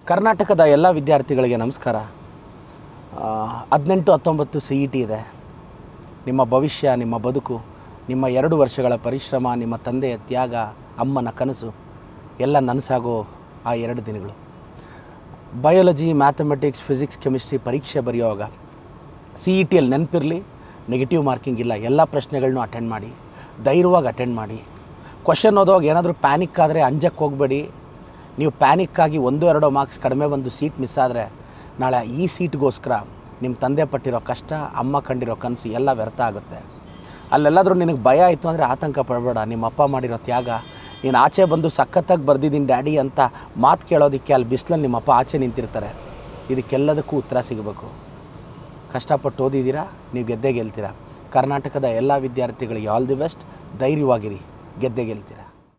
ಕರ್ನಾಟಕದ ಎಲ್ಲ ವಿದ್ಯಾರ್ಥಿಗಳಿಗೆ ನಮಸ್ಕಾರ ಆ, ಹದಿನೆಂಟು ಹತ್ತೊಂಬತ್ತು ಸಿ ಇ ಟಿ ಇದೆ ನಿಮ್ಮ ಭವಿಷ್ಯ ನಿಮ್ಮ ಬದುಕು ನಿಮ್ಮ ಎರಡು ವರ್ಷಗಳ ಪರಿಶ್ರಮ ನಿಮ್ಮ ತಂದೆಯ ತ್ಯಾಗ ಅಮ್ಮನ ಕನಸು ಎಲ್ಲ ನನಸಾಗೋ ಆ ಎರಡು ದಿನಗಳು ಬಯಾಲಜಿ ಮ್ಯಾಥಮೆಟಿಕ್ಸ್ ಫಿಸಿಕ್ಸ್ ಕೆಮಿಸ್ಟ್ರಿ ಪರೀಕ್ಷೆ ಬರೆಯುವಾಗ ಸಿ ಇ ಟಿಯಲ್ಲಿ ನೆನಪಿರಲಿ ನೆಗೆಟಿವ್ ಮಾರ್ಕಿಂಗ್ ಇಲ್ಲ ಎಲ್ಲ ಪ್ರಶ್ನೆಗಳನ್ನೂ ಅಟೆಂಡ್ ಮಾಡಿ ಧೈರ್ಯವಾಗಿ ಅಟೆಂಡ್ ಮಾಡಿ ಕ್ವಶನ್ ಓದುವಾಗ ಏನಾದರೂ ಪ್ಯಾನಿಕ್ ಆದರೆ ಅಂಜಕ್ಕೆ ಹೋಗಬೇಡಿ ನೀವು ಪ್ಯಾನಿಕ್ ಆಗಿ ಒಂದು ಎರಡೋ ಮಾರ್ಕ್ಸ್ ಕಡಿಮೆ ಬಂದು ಸೀಟ್ ಮಿಸ್ ಆದರೆ ನಾಳೆ ಈ ಸೀಟ್ಗೋಸ್ಕರ ನಿಮ್ಮ ತಂದೆ ಪಟ್ಟಿರೋ ಕಷ್ಟ ಅಮ್ಮ ಕಂಡಿರೋ ಕನಸು ಎಲ್ಲ ವ್ಯರ್ಥ ಆಗುತ್ತೆ ಅಲ್ಲೆಲ್ಲಾದರೂ ನಿನಗೆ ಭಯ ಆಯಿತು ಅಂದರೆ ಆತಂಕ ಪಡಬೇಡ ನಿಮ್ಮ ಅಪ್ಪ ಮಾಡಿರೋ ತ್ಯಾಗ ನೀನು ಆಚೆ ಬಂದು ಸಖತ್ತಾಗಿ ಬರ್ದಿದ್ದೀನಿ ಡ್ಯಾಡಿ ಅಂತ ಮಾತು ಕೇಳೋದಕ್ಕೆ ಅಲ್ಲಿ ಬಿಸಿಲಲ್ಲಿ ನಿಮ್ಮ ಅಪ್ಪ ಆಚೆ ನಿಂತಿರ್ತಾರೆ ಇದಕ್ಕೆಲ್ಲದಕ್ಕೂ ಉತ್ತರ ಸಿಗಬೇಕು ಕಷ್ಟಪಟ್ಟು ಓದಿದ್ದೀರಾ ನೀವು ಗೆದ್ದೆ ಗೆಲ್ತೀರಾ ಕರ್ನಾಟಕದ ಎಲ್ಲ ವಿದ್ಯಾರ್ಥಿಗಳಿಗೆ ಆಲ್ ದಿ ಬೆಸ್ಟ್ ಧೈರ್ಯವಾಗಿರಿ ಗೆದ್ದೆ ಗೆಲ್ತೀರಾ